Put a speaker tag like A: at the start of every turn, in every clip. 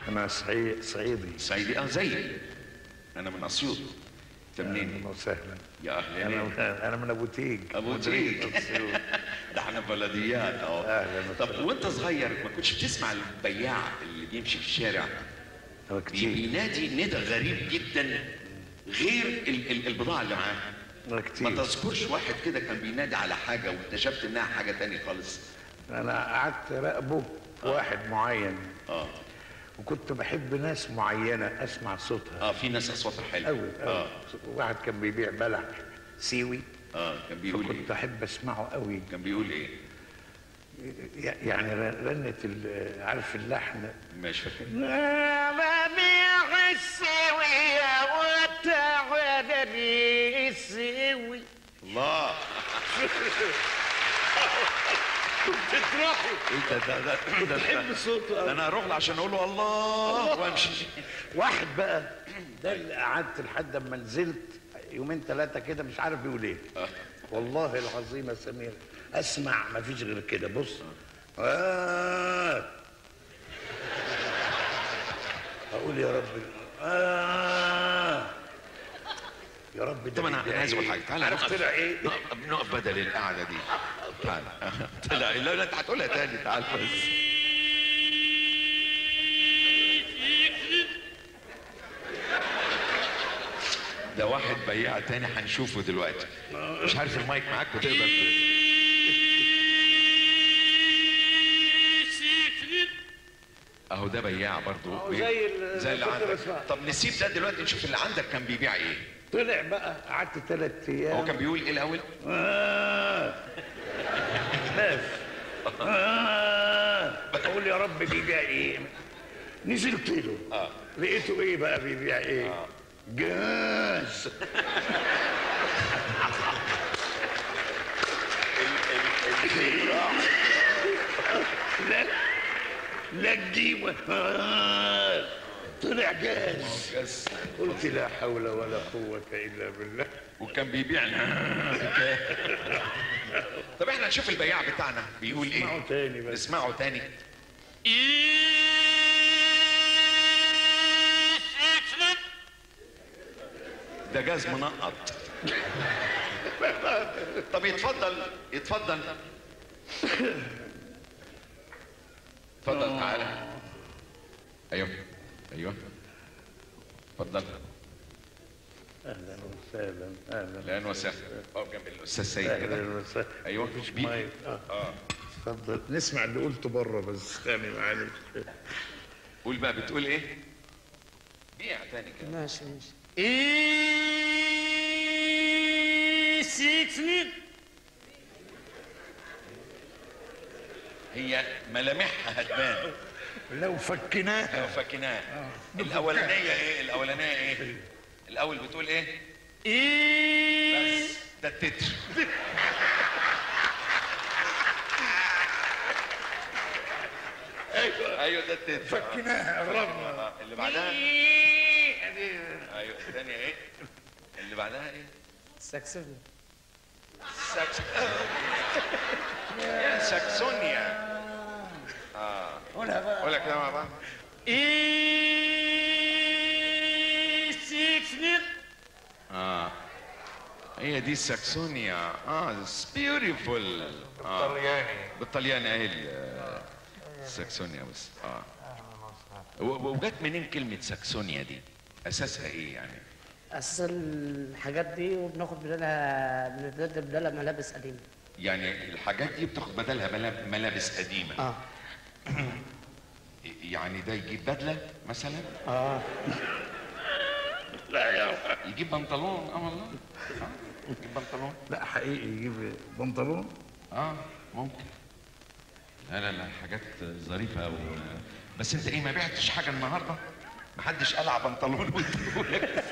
A: انا صعي- صعيدي
B: صعيدي اه زيي انا من اسيوط انت منين
A: اهلا وسهلا
B: يا اهلا
A: انا انا من ابو تيج
B: ابو
A: مدريد
B: تيج
A: أسيوط.
B: ده احنا بلديات اهو
A: أهلاً
B: طب
A: وسهلاً.
B: وانت صغير ما كنتش بتسمع البياع اللي بيمشي في الشارع
A: هو
B: بي-
A: كتير
B: بينادي ندى غريب جدا غير ال- ال- البضاعه اللي معاه
A: هو
B: ما
A: كتير
B: تذكرش واحد كده كان بينادي على حاجه واكتشفت انها حاجه تانية خالص
A: انا قعدت راقبه واحد معين
B: اه
A: وكنت بحب ناس معينه اسمع صوتها
B: اه في ناس اصواتها حلوه
A: قوي
B: اه
A: واحد كان بيبيع بلح سيوي
B: اه كان بيقول
A: فكنت
B: ايه
A: احب اسمعه قوي
B: كان بيقول ايه
A: يعني رنة ال- عارف اللحن
B: مش فاكر
A: ببيع السوي وتعالى السوي
B: الله
A: تطرحه
B: ايه ده ده ده ده,
A: بحب صوته
B: ده
A: قوي
B: انا اروح له عشان اقول له الله وامشي
A: واحد بقى ده اللي قعدت لحد اما نزلت يومين ثلاثه كده مش عارف بيقول ايه والله العظيم يا سمير اسمع ما فيش غير كده بص آه. اقول يا رب آه. يا رب ده
B: طب انا
A: بيدعي
B: انا عايز اقول
A: إيه؟
B: حاجه تعالى
A: عارف
B: نقف
A: طلع ايه
B: نقف, نقف بدل القعده دي تعالى طلع لا لا انت هتقولها تاني تعال بس ده واحد بياع تاني هنشوفه دلوقتي مش عارف المايك معاك وتقدر ت- اهو ده بياع برضو
A: أهو
B: بي-
A: زي ال-
B: زي اللي
A: كنت
B: عندك
A: بسمع.
B: طب نسيب ده دلوقتي نشوف اللي عندك كان بيبيع ايه
A: طلع بقى قعدت ثلاث ايام
B: هو كان بيقول ايه الاول
A: آه. خاف آه. اقول يا رب بيبيع ايه نزلت له
B: آه.
A: لقيته ايه بقى بيبيع ايه جاز لا لا تجيبه آه. طلع جاز
B: بس
A: قلت لا حول ولا قوة إلا بالله
B: وكان بيبيع طب احنا نشوف البياع بتاعنا بيقول ايه
A: اسمعوا تاني بس.
B: نسمعه تاني ده جاز منقط طب يتفضل يتفضل اتفضل تعالى ايوه ايوه اتفضل
A: أهلا وسهلا أهلا
B: اهلا وسهلا اقف جنب الاستاذ سيد
A: أهلا
B: كده
A: وسهلا
B: ايوه
A: مفيش
B: بي-
A: مايك آه.
B: اه
A: اتفضل نسمع اللي قلته بره بس تاني معلش
B: قول بقى بتقول ايه بيع تاني كده
C: ماشي ماشي
B: هي ملامحها هتبان
A: لو فكناها
B: لو فاكناها الاولانيه ايه الاولانيه ايه الاول بتقول ايه بس ده التتر
A: ايوه
B: ايوه ده التتر
A: فكناها قربنا
B: آه، اللي بعدها ايوه الثانيه ايه اللي بعدها ايه
C: ساكسفون
B: ساكس يا ساكسونيا اه
A: قولها بقى
B: قولها كده مع بعض اه هي دي الساكسونيا اه بيوتيفول اه
A: طلياني
B: بالطلياني اهي ال- الساكسونيا بس اه و- وجت منين كلمة ساكسونيا دي؟ أساسها إيه يعني؟
C: اساس الحاجات دي وبناخد بدالها بنبدل بدالها ملابس قديمه
B: يعني الحاجات دي بتاخد بدلها ملا- ملابس قديمة
C: اه
B: يعني ده يجيب بدلة مثلا
C: اه
A: لا يا
B: يجيب بنطلون اه والله آه، يجيب بنطلون
A: لا حقيقي يجيب بنطلون
B: اه ممكن لا لا لا حاجات ظريفة أوي بس أنت إيه ما بعتش حاجة النهاردة؟ محدش قلع بنطلون واديهولك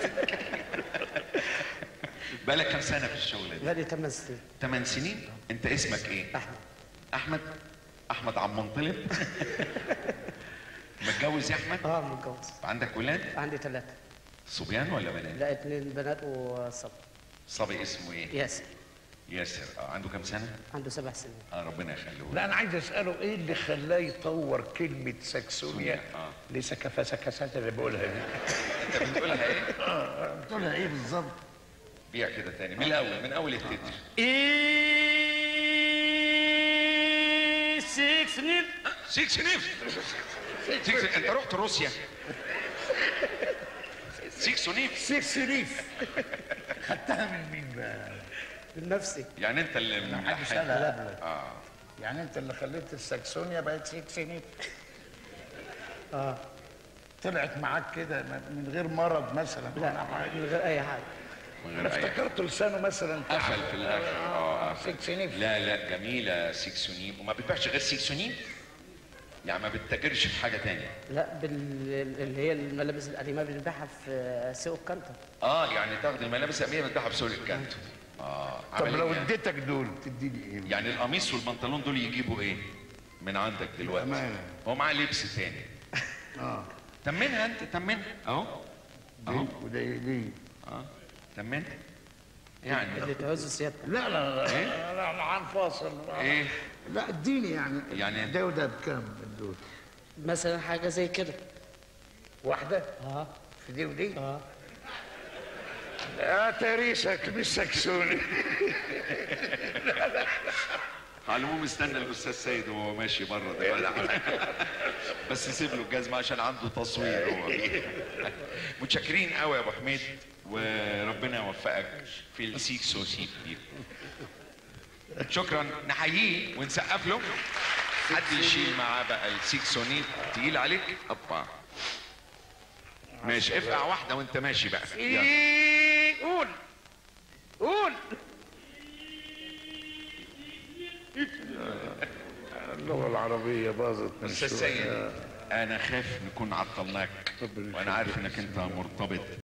B: بقالك كام سنة في الشغل ده؟
C: بقالي 8 سنين
B: ثمان سنين انت اسمك ايه
C: احمد
B: احمد احمد عم منطلب متجوز يا احمد
C: اه متجوز
B: عندك ولاد
C: عندي ثلاثه
B: صبيان ولا بنات
C: لا اتنين بنات وصبي
B: صبي اسمه ايه
C: ياسر
B: ياسر اه عنده كام سنه
C: عنده سبع سنين
B: اه ربنا يخليه
A: لا انا عايز اساله ايه اللي خلاه يطور كلمه ساكسونيا
B: آه.
A: لسكفه سكسات اللي بقولها دي
B: انت بتقولها ايه
A: بتقولها ايه بالظبط
B: بيع كده تاني من الاول من اول التتر
C: ايه سيكس نيل
B: سيك سنيف سيك سنيف. انت رحت روسيا سيك سنيف
A: سيكس ريف خدتها من مين بقى؟
C: من نفسي
B: يعني انت اللي
A: محدش
B: ملحن
A: قالها قبلك
B: اه
A: يعني انت اللي خليت الساكسونيا بقت سيكس ريف
C: اه
A: طلعت معاك كده من غير مرض مثلا
C: لا من غير اي حاجه
B: من
A: انا
B: غير اي
A: افتكرت لسانه مثلا
B: قفل في الاخر اه قفل.
A: سيكس ريف
B: لا لا جميله سيكسونيف وما بتبيعش غير سيكسونيف يعني ما بتتاجرش في حاجه تانية
C: لا بال... اللي هي الملابس القديمه بنبيعها في سوق الكانتر
B: اه يعني تاخد الملابس الامنيه بتبيعها بسوق الكانتو اه
A: طب
B: عمل
A: لو
B: إيه؟
A: اديتك دول تديني ايه؟
B: يعني القميص والبنطلون دول يجيبوا ايه من عندك دلوقتي
A: بأمانة.
B: هو معاه لبس تاني
A: اه
B: تمنها انت تمنها اهو اهو
A: ليه؟ وده إيه؟ ليه؟
B: اه تمنها يعني
C: اللي تعوزه سيادتك
A: لا لا لا
B: إيه؟
A: لا لا لا هنفاصل
B: ايه
A: لا اديني يعني
B: يعني-
A: ده وده بكام من دول؟
C: مثلا حاجه زي كده
A: واحدة
C: اه
A: في دي ودي؟
C: اه
A: اه تاريخك مش سكسوني
B: على العموم استنى الاستاذ سيد وهو ماشي بره دلوقتي بس سيب له الجزمه عشان عنده تصوير هو متشكرين قوي يا ابو حميد وربنا يوفقك في السيك سوسيك دي شكرا نحييه ونسقف له حد يشيل معاه بقى السيكسونيت تقيل عليك ابا ماشي افقع واحده وانت ماشي بقى يلا.
A: إيه، قول قول اللغة العربية باظت من
B: استاذ
A: شوية.
B: سيد انا خايف نكون عطلناك
A: ربنا
B: وانا عارف انك انت مرتبط